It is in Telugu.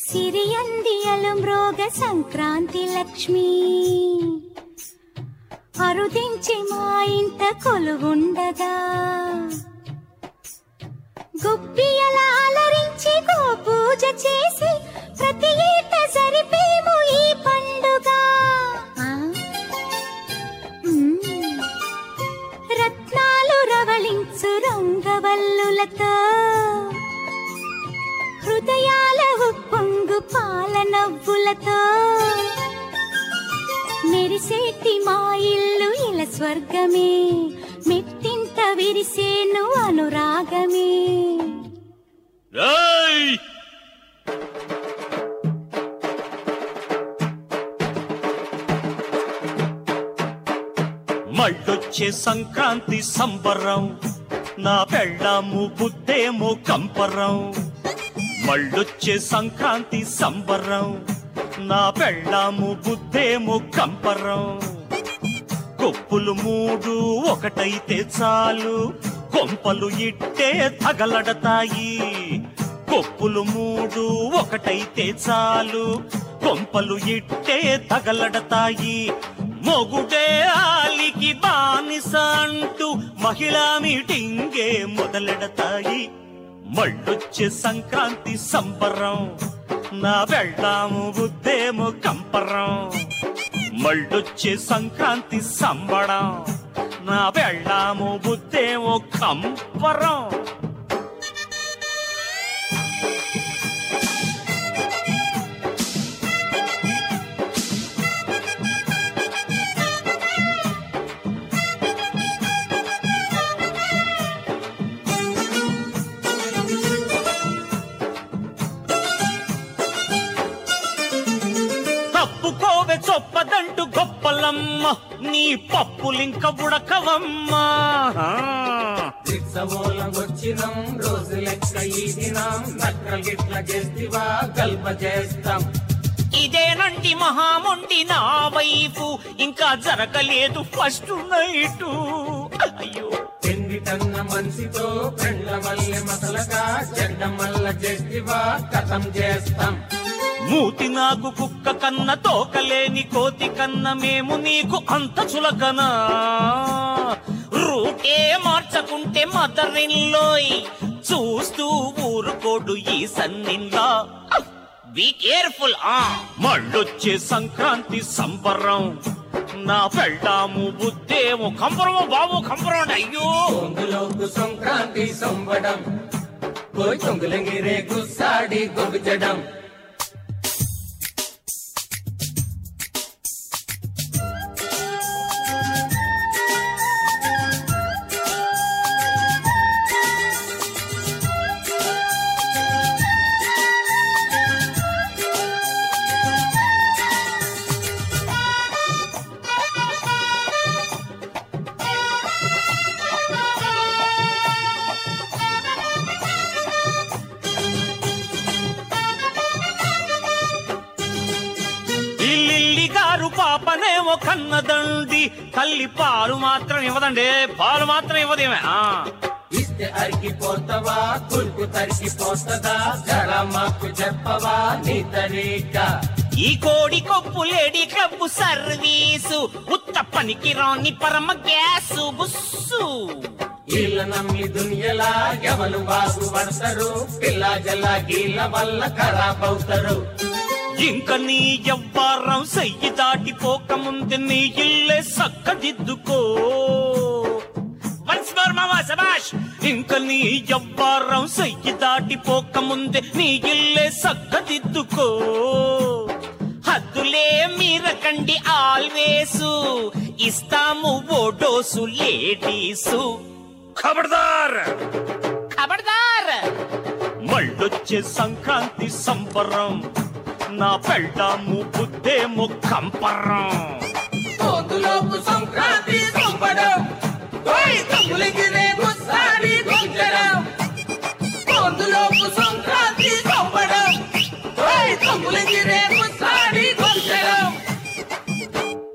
సిరియందియలు మ్రోగ సంక్రాంతి లక్ష్మి అరుదించి మా ఇంట కొలువుండగా గుబ్బియల అలరించి గో పూజ చేసి ప్రతి ఏట జరిపేము ఈ పండుగ ఆ? మ్మ్. రత్నాలు రవళించు రంగవల్లులతో హృదయాల ఉప్పొంగు పాల నవ్వులతో మెరిసేటి మా ఇల్లు ఇల స్వర్గమే మెట్టింట విరిసేను అనురాగమే ఏయ్! మళ్ళొచ్చే సంక్రాంతి సంబరం నా పెళ్ళాము బుద్ధేమో కంపరం మళ్ళొచ్చే సంక్రాంతి సంబరం నా పెళ్ళాము బుద్ధేమో కంపరం కొప్పులు మూడు ఒకటైతే చాలు కొంపలు ఇట్టే తగలడతాయి కొప్పులు మూడు ఒకటైతే చాలు కొంపలు ఇట్టే తగలడతాయి మొగుడే ఆలికి బానిస అంటూ మహిళా మీటింగే మొదలెడతాయి మళ్ళొచ్చే సంక్రాంతి సంబరం నా వెళ్దాము బుద్ధేమో కంపరం మళ్ళొచ్చే సంక్రాంతి సంబడం నా వెళ్ళాము బుద్ధేమో కంపరం తప్పుకోవే చొప్పదంటూ గొప్పలమ్మ నీ పప్పులింక ఉడకవమ్మా చిత్సమూలం వచ్చినాం రోజు లెక్క ఈ దినం నక్కలు గిట్ల చేస్తివా కల్ప చేస్తాం ఇదేనంటి మహామొండి నా వైపు ఇంకా జరగలేదు ఫస్ట్ నైటు అయ్యో తిండి తన్న మనిషితో పెండ్ల మల్లె మసలగా చెడ్డ మల్ల చేస్తివా కథం చేస్తాం మూతి నాకు కుక్క కన్న తోకలేని కోతి కన్న మేము నీకు అంత చులకనా రూటే మార్చకుంటే మదరిన్లోయ్ చూస్తూ ఊరుకోడు ఈ సన్నిన్లా బీ కేర్ఫుల్ ఆ మళ్ళొచ్చే సంక్రాంతి సంబరం నా పెళ్ళాము బుద్ధేమో కంపరమో బాబు కంపరం అయ్యో పొంగులోకు సంక్రాంతి సంబడం పోయి తొంగులంగిరే గుస్సాడి గొబ్బిచడం ఇల్లిల్లి గారు పాపనేమో కన్నదండి తల్లి పాలు మాత్రం ఇవ్వదండి పాలు మాత్రం ఇవ్వదేమే ఆ ఇస్తే అరిగిపోతావా కుల్కు తరిగిపోతుందా జడ మాకు చెప్పవా నీ తరీకా ఈ కోడి కొప్పు లేడీ క్లబ్ సర్వీసు ఉత్త పనికి రాని పరమ గ్యాసు బుస్సు వీళ్ళ నమ్మి దునియలా ఎవరు బాగు పడతారు పిల్ల జల గీళ్ళ వల్ల ఖరాబ్ అవుతారు ఇంక నీ ఎవ్వారం సెయ్యి దాటిపోక ముందు నీ ఇల్లే సక్కదిద్దుకో వన్స్ మోర్ మామా సబాష్ ఇంక నీ ఎవ్వారం సెయ్యి దాటిపోక ముందే నీ ఇల్లే సక్కదిద్దుకో హద్దులే మీరకండి ఆల్వేసు ఇస్తాము ఓ డోసు లేడీసు ఖబర్దార్ ఖబర్దార్ మళ్ళొచ్చే సంక్రాంతి సంబరం నా పెళ్ళాము బుద్ధేమో కంపరం పోతులోపు సంక్రాంతి